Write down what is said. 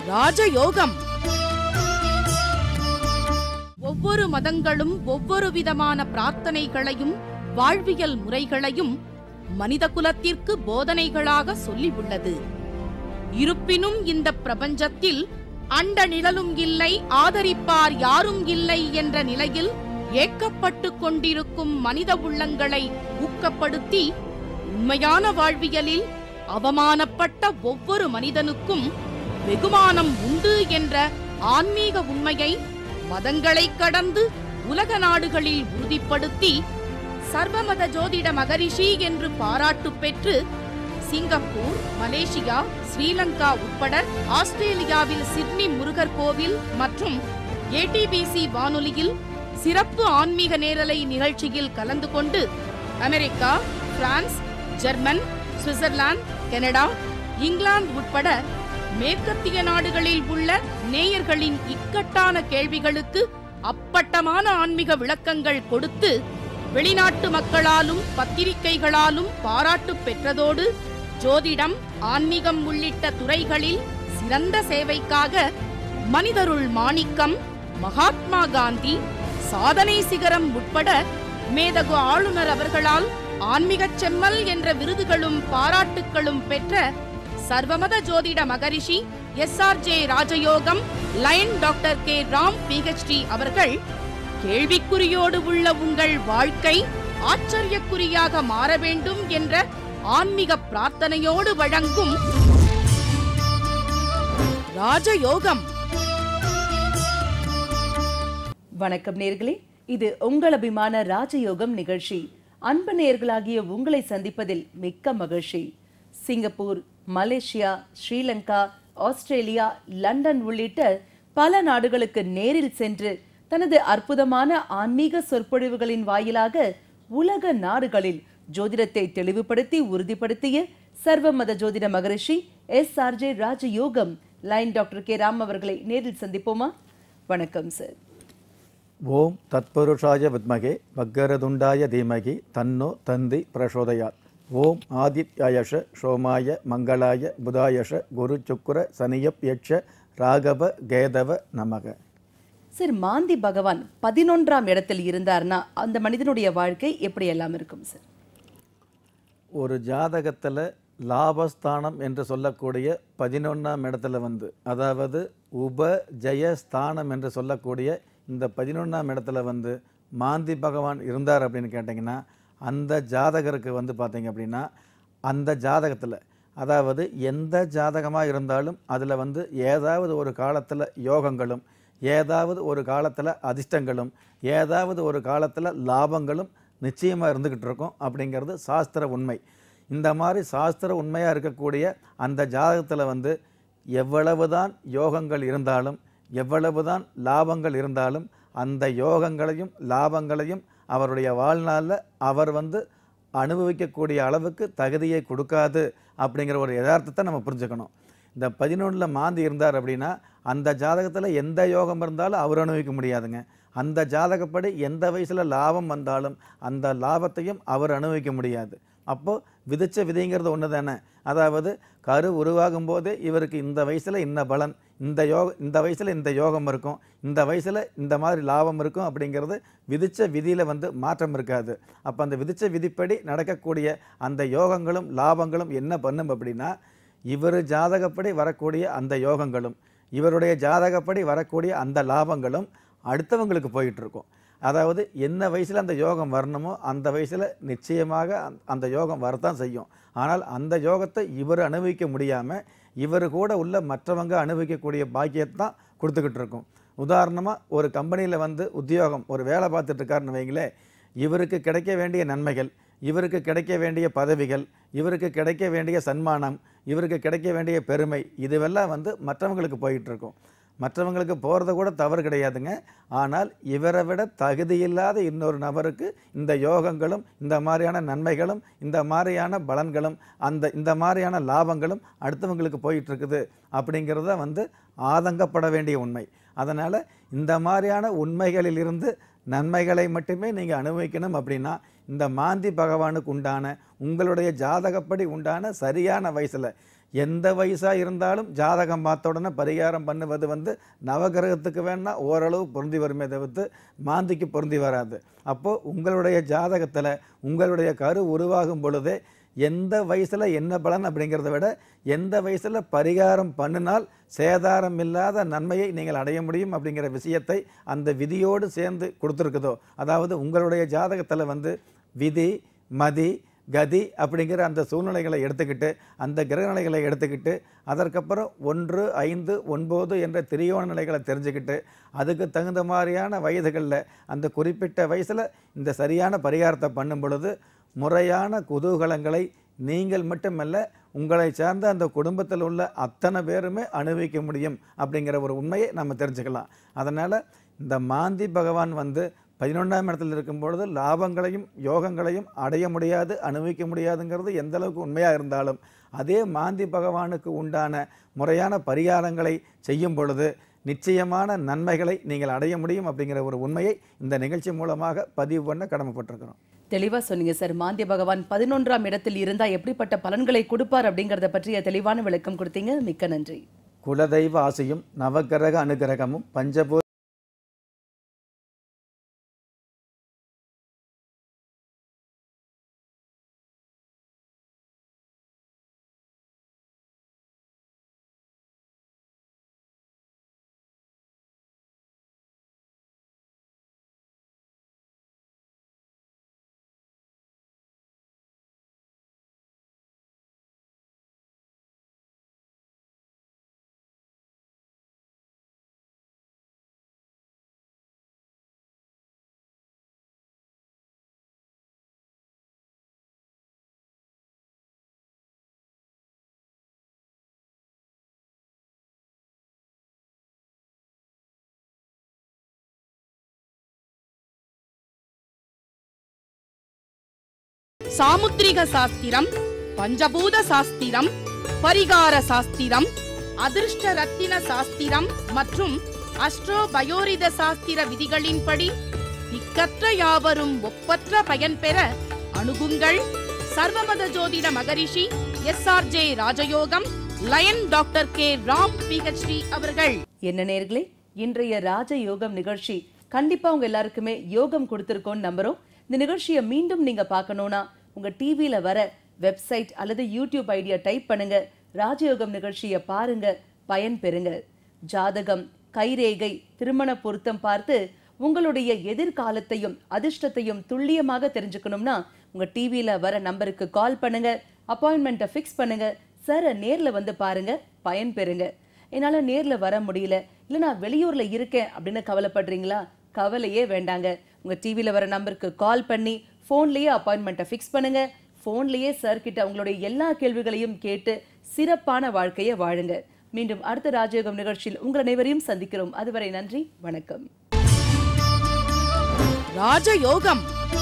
ராஜயோகம் ஒவ்வொரு மதங்களும் ஒவ்வொரு விதமான பிரார்த்தனைகளையும் வாழ்வியல் முறைகளையும் மனித குலத்திற்கு போதனைகளாக சொல்லியுள்ளது இருப்பினும் இந்த பிரபஞ்சத்தில் அண்ட நிழலும் இல்லை ஆதரிப்பார் யாரும் இல்லை என்ற நிலையில் ஏக்கப்பட்டு கொண்டிருக்கும் மனித உள்ளங்களை ஊக்கப்படுத்தி உண்மையான வாழ்வியலில் அவமானப்பட்ட ஒவ்வொரு மனிதனுக்கும் வெகுமானம் உண்டு என்ற ஆன்மீக உண்மையை மதங்களைக் கடந்து உலக நாடுகளில் உறுதிப்படுத்தி சர்வமத ஜோதிட மகரிஷி என்று பாராட்டு பெற்று சிங்கப்பூர் மலேசியா ஸ்ரீலங்கா உட்பட ஆஸ்திரேலியாவில் சிட்னி முருகர் கோவில் மற்றும் ஏடிபிசி வானொலியில் சிறப்பு ஆன்மீக நேரலை நிகழ்ச்சியில் கலந்து கொண்டு America France German Switzerland Canada England உட்பட மேற்கத்திய நாடுகளில் உள்ள நேயர்களின் இக்கட்டான கேள்விகளுக்கு அப்பட்டமான ஆன்மீக விளக்கங்கள் கொடுத்து வெளிநாட்டு மக்களாலும் பத்திரிகைகளாலும் பாராட்டு பெற்றதோடு ஜோதிடம் ஆன்மீகம் உள்ளிட்ட துறைகளில் சிறந்த சேவைக்காக மனிதருள் மாணிக்கம் மகாத்மா காந்தி சாதனை சிகரம் உட்பட மேதகு ஆளுநர் அவர்களால் ஆன்மீகச் செம்மல் என்ற விருதுகளும் பாராட்டுக்களும் பெற்ற சர்வமத ஜோதிட Maharishi S R J Rajayogam lion doctor K Ram PhD அவர்கள் கேள்விக்குறியோடு உள்ள உங்கள் வாழ்க்கை ஆச்சரியக்குறியாக மாற வேண்டும் என்ற ஆன்மீக பிரார்த்தனையோடு வழங்கும் ராஜயோகம் வணக்கம் நேர்களே இது உங்கள் அபிமான ராஜயோகம் நிகழ்ச்சி அன்பு நேர்களாகிய உங்களை சந்திப்பதில் மிக்க மகிழ்ச்சி Singapore Malaysia Sri Lanka Australia London உள்ளிட்ட பல நாடுகளுக்கு நேரில் சென்று தனது அற்புதமான ஆன்மீக சொற்பொழிவுகளின் வாயிலாக உலக நாடுகளில் ஜோதிடத்தை தெளிவுபடுத்தி உறுதிப்படுத்திய சர்வமத ஜோதிட Maharishi S R J Rajayogam lion doctor K Ram அவர்களை நேரில் சந்திப்போமா வணக்கம் சார் ஓம் தத்புருஷாய வித்மகே வக்கரதுண்டாய தீமகி தன்னோ தந்தி பிரசோதயாத் ஓம் ஆதித்யாயஷ சோமாய மங்களாய புதாயஷ குரு சுக்குர சனியப் யட்ச ராகவ கேதவ நமக சார் மாந்தி பகவான் பதினொன்றாம் இடத்தில் இருந்தார்னா அந்த மனிதனுடைய வாழ்க்கை எப்படி எல்லாம் இருக்கும் சார் ஒரு ஜாதகத்தில் லாபஸ்தானம் என்று சொல்லக்கூடிய பதினொன்றாம் இடத்துல வந்து அதாவது உப ஜெயஸ்தானம் என்று சொல்லக்கூடிய இந்த பதினொன்றாம் இடத்துல வந்து மாந்தி பகவான் இருந்தார் அப்படின்னு கேட்டிங்கன்னா அந்த ஜாதகருக்கு வந்து பார்த்தீங்க அப்படின்னா அந்த ஜாதகத்தில் அதாவது எந்த ஜாதகமாக இருந்தாலும் அதில் வந்து ஏதாவது ஒரு காலத்தில் யோகங்களும் ஏதாவது ஒரு காலத்தில் அதிர்ஷ்டங்களும் ஏதாவது ஒரு காலத்தில் லாபங்களும் நிச்சயமாக இருந்துக்கிட்டு இருக்கும் அப்படிங்கிறது சாஸ்திர உண்மை இந்த மாதிரி சாஸ்திர உண்மையாக இருக்கக்கூடிய அந்த ஜாதகத்தில் வந்து எவ்வளவுதான் யோகங்கள் இருந்தாலும் எவ்வளவுதான் லாபங்கள் இருந்தாலும் அந்த யோகங்களையும் லாபங்களையும் அவருடைய வாழ்நாளில் அவர் வந்து அனுபவிக்கக்கூடிய அளவுக்கு தகுதியை கொடுக்காது அப்படிங்கிற ஒரு யதார்த்தத்தை நம்ம புரிஞ்சுக்கணும் இந்த பதினொன்றில் மாந்தி இருந்தார் அப்படின்னா அந்த ஜாதகத்தில் எந்த யோகம் இருந்தாலும் அவர் அனுபவிக்க முடியாதுங்க அந்த ஜாதகப்படி எந்த வயசில் லாபம் வந்தாலும் அந்த லாபத்தையும் அவர் அனுபவிக்க முடியாது அப்போது விதிச்ச விதிங்கிறது ஒன்று தானே அதாவது கரு உருவாகும் போதே இவருக்கு இந்த வயசில் இந்த பலன் இந்த யோக இந்த வயசில் இந்த யோகம் இருக்கும் இந்த வயசில் இந்த மாதிரி லாபம் இருக்கும் அப்படிங்கிறது விதிச்ச விதியில் வந்து மாற்றம் இருக்காது அப்போ அந்த விதிச்ச விதிப்படி நடக்கக்கூடிய அந்த யோகங்களும் லாபங்களும் என்ன பண்ணும் அப்படின்னா இவர் ஜாதகப்படி வரக்கூடிய அந்த யோகங்களும் இவருடைய ஜாதகப்படி வரக்கூடிய அந்த லாபங்களும் அடுத்தவங்களுக்கு போயிட்டு இருக்கும் அதாவது என்ன வயசில் அந்த யோகம் வரணுமோ அந்த வயசில் நிச்சயமாக அந்த- அந்த யோகம் வரத்தான் செய்யும் ஆனால் அந்த யோகத்தை இவர் அனுபவிக்க முடியாமல் இவர் கூட உள்ள மற்றவங்க அனுபவிக்கக்கூடிய பாக்கியத்தை தான் கொடுத்துக்கிட்டு இருக்கும் உதாரணமாக ஒரு கம்பெனியில் வந்து உத்தியோகம் ஒரு வேலை பார்த்துட்டு இருக்காருன்னு வைங்களேன் இவருக்கு கிடைக்க வேண்டிய நன்மைகள் இவருக்கு கிடைக்க வேண்டிய பதவிகள் இவருக்கு கிடைக்க வேண்டிய சன்மானம் இவருக்கு கிடைக்க வேண்டிய பெருமை இதுவெல்லாம் வந்து மற்றவங்களுக்கு போயிட்டு இருக்கும் மற்றவங்களுக்கு போகிறது கூட தவறு கிடையாதுங்க ஆனால் இவரை விட தகுதியில்லாத இன்னொரு நபருக்கு இந்த யோகங்களும் இந்த மாதிரியான நன்மைகளும் இந்த மாதிரியான பலன்களும் அந்த இந்த மாதிரியான லாபங்களும் அடுத்தவங்களுக்கு போயிட்டு இருக்குது அப்படிங்கிறத வந்து ஆதங்கப்பட வேண்டிய உண்மை அதனால் இந்த மாதிரியான உண்மைகளிலிருந்து நன்மைகளை மட்டுமே நீங்கள் அனுபவிக்கணும் அப்படின்னா இந்த மாந்தி பகவானுக்கு உண்டான உங்களுடைய ஜாதகப்படி உண்டான சரியான வயசில் எந்த வயசாக இருந்தாலும் ஜாதகம் பார்த்த உடனே பரிகாரம் பண்ணுவது வந்து நவகிரகத்துக்கு வேணா ஓரளவு பொருந்தி வருமே தவிர்த்து மாந்திக்கு பொருந்தி வராது அப்போது உங்களுடைய ஜாதகத்தில் உங்களுடைய கரு உருவாகும் பொழுதே எந்த வயசில் என்ன பலன் அப்படிங்கிறத விட எந்த வயசில் பரிகாரம் பண்ணினால் சேதாரம் இல்லாத நன்மையை நீங்கள் அடைய முடியும் அப்படிங்கிற விஷயத்தை அந்த விதியோடு சேர்ந்து கொடுத்துருக்குதோ அதாவது உங்களுடைய ஜாதகத்தில் வந்து விதி மதி கதி அப்படிங்கிற அந்த சூழ்நிலைகளை எடுத்துக்கிட்டு அந்த கிரகநிலைகளை எடுத்துக்கிட்டு அதற்கப்புறம் ஒன்று ஐந்து ஒன்பது என்ற திரியோண நிலைகளை தெரிஞ்சுக்கிட்டு அதுக்கு தகுந்த மாதிரியான வயதுகளில் அந்த குறிப்பிட்ட வயசில் இந்த சரியான பரிகாரத்தை பண்ணும் பொழுது முறையான குதூகலங்களை நீங்கள் மட்டுமல்ல உங்களை சார்ந்த அந்த குடும்பத்தில் உள்ள அத்தனை பேருமே அனுபவிக்க முடியும் அப்படிங்கிற ஒரு உண்மையை நம்ம தெரிஞ்சுக்கலாம் அதனால் இந்த மாந்தி பகவான் வந்து பதினொன்றாம் இடத்தில் இருக்கும் பொழுது லாபங்களையும் யோகங்களையும் அடைய முடியாது அனுபவிக்க முடியாதுங்கிறது எந்த அளவுக்கு உண்மையாக இருந்தாலும் அதே மாந்தி பகவானுக்கு உண்டான முறையான பரிகாரங்களை செய்யும் பொழுது நிச்சயமான நன்மைகளை நீங்கள் அடைய முடியும் அப்படிங்கிற ஒரு உண்மையை இந்த நிகழ்ச்சி மூலமாக பதிவு பண்ண கடமைப்பட்டிருக்கிறோம் தெளிவா சொன்னீங்க சார் மாந்திய பகவான் பதினொன்றாம் இடத்தில் இருந்தா எப்படிப்பட்ட பலன்களை கொடுப்பார் அப்படிங்கறத பற்றிய தெளிவான விளக்கம் கொடுத்தீங்க மிக்க நன்றி குலதெய்வ ஆசையும் நவகிரக அனுகிரகமும் பஞ்சபூ சாமுத்திரிக சாஸ்திரம் பஞ்சபூத சாஸ்திரம் பரிகார சாஸ்திரம் அதிர்ஷ்ட ரத்தின சாஸ்திரம் மற்றும் அஸ்ட்ரோ பயோரித சாஸ்திர விதிகளின்படி திக்கற்ற யாவரும் ஒப்பற்ற பயன் பெற அணுகுங்கள் சர்வமத ஜோதிட Maharishi S R J Rajayogam lion doctor K Ram PhD அவர்கள் என்ன நேர்களே இன்றைய ராஜ யோகம் நிகழ்ச்சி கண்டிப்பா உங்க எல்லாருக்குமே யோகம் கொடுத்திருக்கோம்னு நம்புறோம் இந்த நிகழ்ச்சியை மீண்டும் நீங்க பார்க்கணும்னா உங்க டிவியில வர வெப்சைட் அல்லது யூடியூப் ஐடியா டைப் பண்ணுங்க ராஜயோகம் நிகழ்ச்சியை பாருங்க பயன் பெறுங்க ஜாதகம் கைரேகை திருமண பொருத்தம் பார்த்து உங்களுடைய எதிர்காலத்தையும் அதிர்ஷ்டத்தையும் துல்லியமாக தெரிஞ்சுக்கணும்னா உங்க டிவியில வர நம்பருக்கு கால் பண்ணுங்க அப்பாயின்மெண்ட்டை ஃபிக்ஸ் பண்ணுங்க சாரை நேர்ல வந்து பாருங்க பயன் பெறுங்க என்னால நேர்ல வர முடியல இல்ல நான் வெளியூர்ல இருக்கேன் அப்படின்னு கவலைப்படுறீங்களா கவலையே வேண்டாங்க உங்க டிவியில வர நம்பருக்கு கால் பண்ணி ஃபோன்லயே அப்பாயின்மெண்ட்டை ஃபிக்ஸ் பண்ணுங்க ஃபோன்லயே சார் கிட்ட உங்களுடைய எல்லா கேள்விகளையும் கேட்டு சிறப்பான வாழ்க்கையை வாழுங்க மீண்டும் அடுத்த ராஜயோகம் நிகழ்ச்சியில் உங்கள் அனைவரையும் சந்திக்கிறோம் அதுவரை நன்றி வணக்கம் ராஜயோகம்